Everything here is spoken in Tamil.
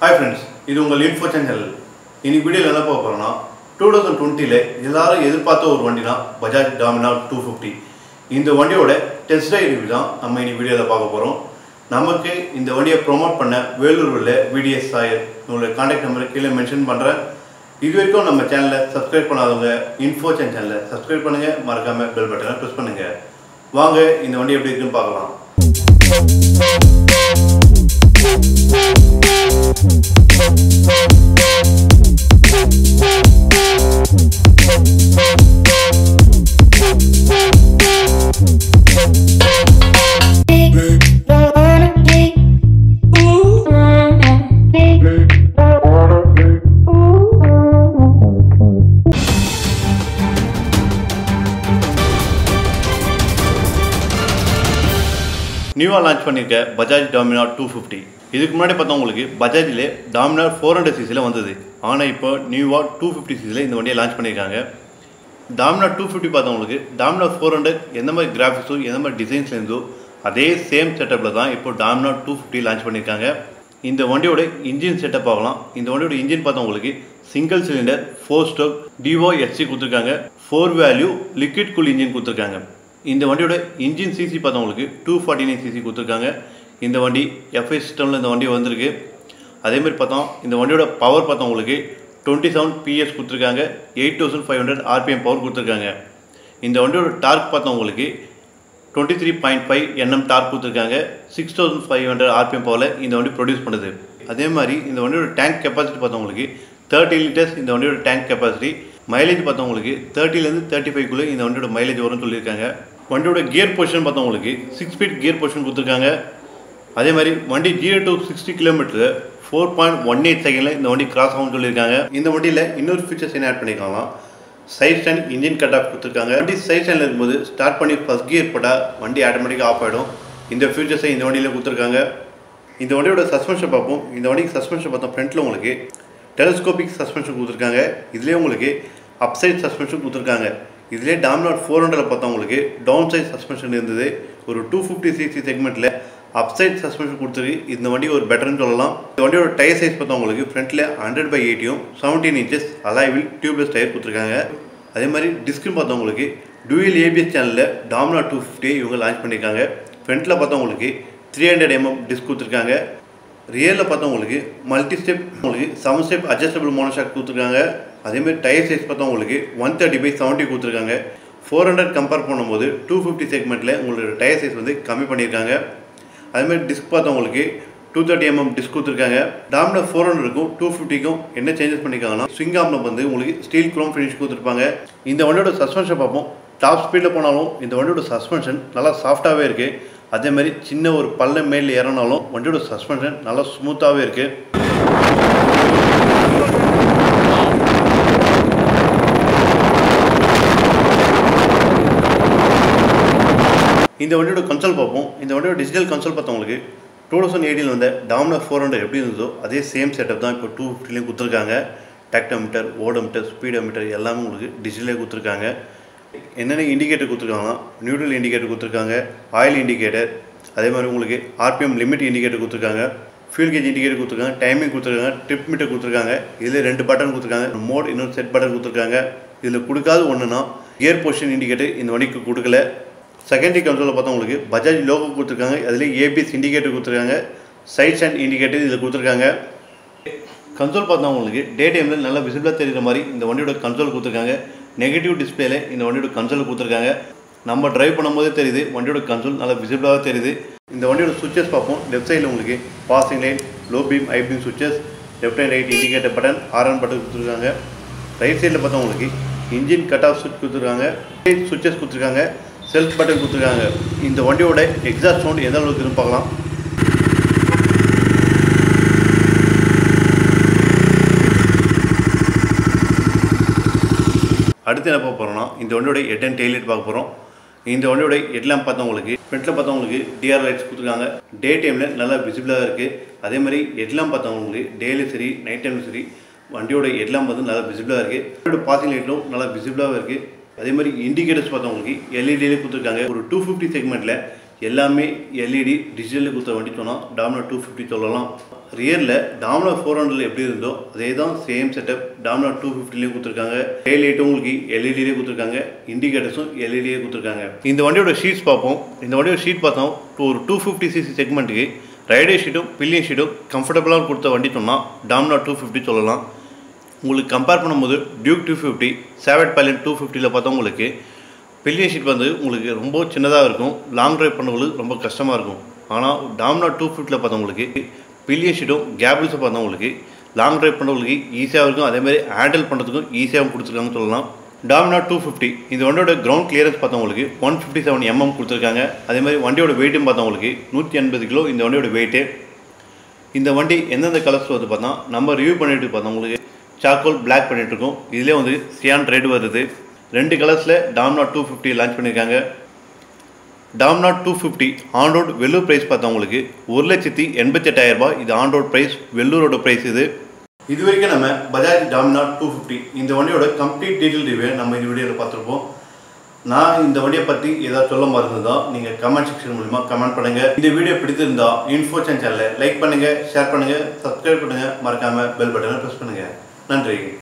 ஹாய் ஃப்ரெண்ட்ஸ் இது உங்கள் இன்ஃபோ சேனல் இன்னைக்கு வீடியோவில் என்ன பார்க்க போகிறோம்னா டூ தௌசண்ட் டுவெண்ட்டியில் எல்லாரும் எதிர்பார்த்த ஒரு வண்டினா பஜாஜ் டாமினா டூ ஃபிஃப்டி இந்த வண்டியோட டெஸ்ட் ரைட் ரிவ்யூ தான் நம்ம இன்னைக்கு வீடியோவில் பார்க்க போகிறோம் நமக்கு இந்த வண்டியை ப்ரோமோட் பண்ண வேலூர் உள்ள விடிஎஸ் சாயர் உங்களோட காண்டாக்ட் நம்பர் கீழே மென்ஷன் பண்ணுறேன் இது வரைக்கும் நம்ம சேனலை சப்ஸ்கிரைப் பண்ணாதவங்க இன்ஃபோ சேனலை சப்ஸ்கிரைப் பண்ணுங்கள் மறக்காமல் பெல் பட்டனை ப்ரெஸ் பண்ணுங்கள் வாங்க இந்த வண்டி எப்படி இருக்குன்னு பார்க்கலாம் நியூவாக லான்ச் பண்ணியிருக்க பஜாஜ் டாமினார் டூ ஃபிஃப்டி இதுக்கு முன்னாடி பார்த்தா உங்களுக்கு பஜாஜில் டாமினார் ஃபோர் ஹண்ட்ரட் சிசியில் வந்தது ஆனால் இப்போ நியூவாக டூ ஃபிஃப்டி சிசியில் இந்த வண்டியை லான்ச் பண்ணியிருக்காங்க டாமினார் டூ ஃபிஃப்டி பார்த்தவங்களுக்கு டாமினார் ஃபோர் ஹண்ட்ரட் எந்த மாதிரி கிராஃபிக்ஸோ எந்த மாதிரி டிசைன்ஸ்ல இருந்தோ அதே சேம் செட்டப்பில் தான் இப்போ டாமினார் டூ ஃபிஃப்டி லான்ச் பண்ணியிருக்காங்க இந்த வண்டியோட இன்ஜின் செட்டப் ஆகலாம் இந்த வண்டியோட இன்ஜின் பார்த்தவங்களுக்கு சிங்கிள் சிலிண்டர் ஃபோர் ஸ்டோக் டிவோ எஸ்சி கொடுத்துருக்காங்க four valve liquid cool engine கொடுத்துருக்காங்க இந்த வண்டியோட இன்ஜின் சிசி பார்த்தவங்களுக்கு டூ ஃபார்ட்டி நைன் சிசி கொடுத்துருக்காங்க இந்த வண்டி எஃப்ஐ சிஸ்டமில் இந்த வண்டி வந்திருக்கு அதேமாதிரி பார்த்தோம் இந்த வண்டியோட பவர் பார்த்தவங்களுக்கு டுவெண்ட்டி செவன் பிஎஸ் கொடுத்துருக்காங்க eight thousand five hundred RPM power கொடுத்துருக்காங்க இந்த வண்டியோட டார்க் பார்த்தவங்களுக்கு twenty three point five NM torque கொடுத்துருக்காங்க six thousand five hundred RPM பவரில் இந்த வண்டி ப்ரொடியூஸ் பண்ணுது அதே மாதிரி இந்த வண்டியோட டேங்க் கெப்பாசிட்டி பார்த்தவங்களுக்கு தேர்ட்டி லிட்டர்ஸ் இந்த வண்டியோட டேங்க் கெப்பாசிட்டி மைலேஜ் பார்த்தவங்களுக்கு தேர்ட்டிலேருந்து தேர்ட்டி ஃபைவ்க்குள்ளே இந்த வண்டியோட மைலேஜ் வரும்னு சொல்லியிருக்காங்க வண்டியோட கியர் பொசிஷன் பார்த்தவங்களுக்கு சிக்ஸ் ஸ்பீட் கியர் பொசிஷன் கொடுத்துருக்காங்க அதே மாதிரி வண்டி zero to sixty kilometre four point one eight செகண்டில் இந்த வண்டி கிராஸ் ஆகும்னு சொல்லியிருக்காங்க இந்த வண்டியில் இன்னொரு ஃபீச்சர்ஸ் என்ன ஆட் பண்ணிக்கலாம் side stand engine cut off கொடுத்துருக்காங்க வண்டி சைட் ஸ்டாண்டில் இருக்கும்போது ஸ்டார்ட் பண்ணி ஃபஸ்ட் கியர் போட்டால் வண்டி ஆட்டோமேட்டிக்காக ஆஃப் ஆகிடும் இந்த ஃபீச்சர்ஸை இந்த வண்டியில் கொடுத்துருக்காங்க இந்த வண்டியோட சஸ்பென்ஷன் பார்ப்போம் இந்த வண்டிக்கு சஸ்பென்ஷன் பார்த்தோம் ஃப்ரண்ட்டில் உங்களுக்கு டெலஸ்கோபிக் சஸ்பென்ஷன் கொடுத்துருக்காங்க இதுலேயே உங்களுக்கு அப்சைட் சஸ்பென்ஷன் கொடுத்துருக்காங்க இதுலேயே டாமினார் ஃபோர் ஹண்ட்ரட் பார்த்தா உங்களுக்கு டவுன் சைட் சஸ்பென்ஷன் இருந்தது ஒரு டூ ஃபிஃப்டி சிசி செக்மெண்ட்டில் அப்சைட் சஸ்பென்ஷன் கொடுத்துருக்கு இந்த வண்டி ஒரு பெட்டர்னு சொல்லலாம் இந்த வண்டியோட டயர் சைஸ் பார்த்தா உங்களுக்கு ஃப்ரண்ட்டில் ஹண்ட்ரட் பை எயிட்டியும் செவன்டீன் இன்ச்சஸ் அலாய்வில் டியூப்லெஸ் டயர் கொடுத்துருக்காங்க அதே மாதிரி டிஸ்க்னு பார்த்தா உங்களுக்கு டூயல் ஏபிஎஸ் சேனலில் டாமினார் டூ ஃபிஃப்டி இவங்க லான்ச் பண்ணியிருக்காங்க ஃப்ரண்ட்டில் பார்த்தா உங்களுக்கு த்ரீ ஹண்ட்ரட் எம்எம் டிஸ்க் கொடுத்துருக்காங்க ரியலில் பார்த்தா உங்களுக்கு மல்டி ஸ்டெப் உங்களுக்கு செவன் ஸ்டெப் அட்ஜஸ்டபிள் மோனோஷாக் கொடுத்துருக்காங்க அதேமாதிரி டயர் சைஸ் பார்த்தா உங்களுக்கு ஒன் தேர்ட்டி பை செவன்ட்டி கொடுத்துருக்காங்க ஃபோர் ஹண்ட்ரட் கம்பேர் பண்ணும்போது டூ ஃபிஃப்டி செக்மெண்ட்டில் உங்களோட டயர் சைஸ் வந்து கம்மி பண்ணியிருக்காங்க அதேமாதிரி டிஸ்க் பார்த்தா உங்களுக்கு டூ தேர்ட்டி எம்எம் டிஸ்க் கொடுத்துருக்காங்க டாமில் ஃபோர் ஹண்ட்ரடுக்கும் டூ ஃபிஃப்டிக்கும் என்ன சேஞ்சஸ் பண்ணியிருக்காங்கன்னா ஸ்விங் ஆமில் வந்து உங்களுக்கு ஸ்டீல் குரோம் ஃபினிஷ் கொடுத்துருப்பாங்க இந்த வண்டியோட சஸ்பென்ஷன் பார்ப்போம் டாப் ஸ்பீடில் போனாலும் இந்த வண்டியோட சஸ்பென்ஷன் நல்லா சாஃப்டாகவே இருக்குது அதே மாதிரி சின்ன ஒரு பல்ல மேல் ஏறினாலும் வண்டியோட சஸ்பென்ஷன் நல்லா ஸ்மூத்தாகவே இருக்குது இந்த வண்டியோட கன்சோல் பார்ப்போம் இந்த வண்டியோட டிஜிட்டல் கன்சோல் பார்த்தவங்களுக்கு டூ தௌசண்ட் எயிட்டில் வந்த டாமினர் ஃபோர் ஹண்ட்ரட் எப்படி இருந்ததோ அதே சேம் செட்டப் தான் இப்போ டூ ஃபிஃப்டிலையும் கொடுத்துருக்காங்க டேக்டோமீட்டர் ஓடோமீட்டர் ஸ்பீடோமீட்டர் எல்லாமே உங்களுக்கு டிஜிட்டலே கொடுத்துருக்காங்க என்னென்ன இண்டிகேட்டர் கொடுத்துருக்காங்கன்னா நியூட்ரல் இண்டிகேட்டர் கொடுத்துருக்காங்க ஆயில் இண்டிகேட்டர் அதே மாதிரி உங்களுக்கு ஆர்பிஎம் லிமிட் இண்டிகேட்டர் கொடுத்துருக்காங்க ஃபியூல் கேஜ் இண்டிகேட்டர் கொடுத்துருக்காங்க டைமிங் கொடுத்துருக்காங்க ட்ரிப் மீட்டர் கொடுத்துருக்காங்க இதில் ரெண்டு பட்டன் கொடுத்துருக்காங்க மோட் இன்னொரு செட் பட்டன் கொடுத்துருக்காங்க இதில் கொடுக்காத ஒன்றுனா கியர் பொசிஷன் இண்டிகேட்டர் இந்த வண்டிக்கு கொடுக்கல செகண்டரி கன்சோலில் பார்த்தா உங்களுக்கு பஜாஜ் லோகோ கொடுத்துருக்காங்க அதிலே ஏபிஎஸ் இண்டிகேட்டர் கொடுத்துருக்காங்க சைட் ஸ்டாண்ட் இண்டிகேட்டர் இதில் கொடுத்துருக்காங்க கன்சோல் பார்த்தா உங்களுக்கு டே டைமில் நல்லா விசிபிளாக தெரிகிற மாதிரி இந்த வண்டியோட கன்சோல் கொடுத்துருக்காங்க நெகட்டிவ் டிஸ்பிளேல இந்த வண்டியோட கன்சோல் கொடுத்துருக்காங்க நம்ம டிரைவ் பண்ணும்போதே தெரியுது வண்டியோட கன்சோல் நல்லா விசிபிளாக தெரியுது இந்த வண்டியோட சுவிச்சஸ் பார்ப்போம் லெஃப்ட் சைடில் உங்களுக்கு passing light low beam high beam switches left and right indicator button horn button கொடுத்துருக்காங்க ரைட் சைடில் பார்த்தா உங்களுக்கு இன்ஜின் கட் ஆஃப் சுவிட்ச் கொடுத்துருக்காங்க சுவிச்சஸ் கொடுத்துருக்காங்க செல்ஃப் பட்டன் கொடுத்துருக்காங்க இந்த வண்டியோட எக்ஸாஸ்ட் சவுண்ட் எந்த அளவுக்கு இருக்குன்னு பார்க்கலாம் அடுத்து என்ன பார்க்க போகிறோம்னா இந்த வண்டியோட ஹெட் அண்ட் டெய்லைட் பார்க்க போகிறோம் இந்த வண்டியோட ஹெட்லாம் பார்த்தவங்களுக்கு ஃப்ரண்ட்டில் பார்த்தவங்களுக்கு டிஆர் லைட்ஸ் கொடுத்துருக்காங்க டே டைமில் நல்லா விசிபிளாக இருக்குது அதே மாதிரி ஹெட்லாம் பார்த்தவங்களுக்கு டேலையும் சரி நைட் டைம்லையும் சரி வண்டியோட ஹெட்லாம் பார்த்து நல்லா விசிபிளாக இருக்குது வண்டியோட பாசிங் லைட்லும் நல்லா விசிபிளாக இருக்குது அதே மாதிரி இண்டிகேட்டர்ஸ் பார்த்தவங்களுக்கு எல்இடியிலே கொடுத்துருக்காங்க ஒரு டூ ஃபிஃப்டி செக்மெண்ட்டில் எல்லாமே எல்இடி டிஜிட்டலில் கொடுத்த வண்டி சொன்னால் டாமினார் டூ ஃபிஃப்டி சொல்லலாம் ரியரில் டாமினார் ஃபோர் ஹண்ட்ரட்ல எப்படி இருந்தோ அதே தான் சேம் செட்டப் டாமினார் டூ ஃபிஃப்டிலேயும் கொடுத்துருக்காங்க டெய்லைட்டும் உங்களுக்கு எல்இடிலே கொடுத்துருக்காங்க இண்டிகேட்டர்ஸும் எல்இடியே கொடுத்துருக்காங்க இந்த வண்டியோட ஷீட்ஸ் பார்ப்போம் இந்த வண்டியோட ஷீட் பார்த்தோம் ஒரு டூ ஃபிஃப்டி சிசி செக்மெண்ட்டுக்கு ரைடர் ஷீட்டும் பில்லியன் ஷீட்டும் கம்ஃபர்டபுளாக கொடுத்த வண்டி சொன்னால் டாமினார் டூ ஃபிஃப்டி சொல்லலாம் உங்களுக்கு கம்பேர் பண்ணும்போது டியூக் டூ ஃபிஃப்டி சேவட் பைலன் டூ ஃபிஃப்டியில் பார்த்தா உங்களுக்கு பில்லியன் ஷீட் வந்து உங்களுக்கு ரொம்ப சின்னதாக இருக்கும் லாங் ட்ரைவ் பண்ணவங்களுக்கு ரொம்ப கஷ்டமாக இருக்கும் ஆனால் டாமினார் டூ ஃபிஃப்டியில் பார்த்தவங்களுக்கு பில்லியன் ஷீட்டும் கேபிள்ஸும் பார்த்தவங்களுக்கு லாங் ட்ரைவ் பண்ணவங்களுக்கு ஈஸியாக இருக்கும் அதேமாதிரி ஹேண்டில் பண்ணுறதுக்கும் ஈஸியாகவும் கொடுத்துருக்காங்கன்னு சொல்லலாம் டாமினார் டூ ஃபிஃப்டி இந்த வண்டியோட கிரவுண்ட் கிளியரன்ஸ் பார்த்தவங்களுக்கு ஒன் ஃபிஃப்டி செவன் எம்எம் கொடுத்துருக்காங்க அதேமாதிரி வண்டியோட வெயிட்டும் பார்த்தவங்களுக்கு நூற்றி எண்பது கிலோ இந்த வண்டியோட வெயிட்டு இந்த வண்டி எந்தெந்த கலர்ஸ் வந்து பார்த்தா நம்ம ரிவ்யூ பண்ணிட்டு பார்த்தவங்களுக்கு சாக்கோல் பிளாக் பண்ணிட்டு இருக்கோம் இதுலேயே வந்து சியான் ரெட் வருது ரெண்டு கலர்ஸில் டாம்னா டூ ஃபிஃப்டி லான்ச் பண்ணியிருக்காங்க Dominar two fifty on road Vellore price பார்த்தவங்களுக்கு ஒரு லட்சத்தி எண்பத்தெட்டாயிரம் ரூபாய் இது ஆன் ரோட் ப்ரைஸ் வெள்ளூரோட ப்ரைஸ் இது இது வரைக்கும் நம்ம பஜாஜ் டாமினா டூ ஃபிஃப்டி இந்த வண்டியோட கம்ப்ளீட் டீட்டெயில் ரிவ்யூ நம்ம இந்த வீடியோவில் பார்த்துருப்போம் நான் இந்த வண்டியை பற்றி ஏதாவது சொல்ல மறந்துதான் நீங்கள் கமெண்ட் செக்ஷன் மூலிமா கமெண்ட் பண்ணுங்கள் இந்த வீடியோ பிடித்திருந்தா இன்ஃபோச்சன் சேனலை லைக் பண்ணுங்கள் ஷேர் பண்ணுங்கள் சப்ஸ்கிரைப் பண்ணுங்கள் மறக்காமல் பெல் பட்டனை ப்ரெஸ் பண்ணுங்கள் நன்றி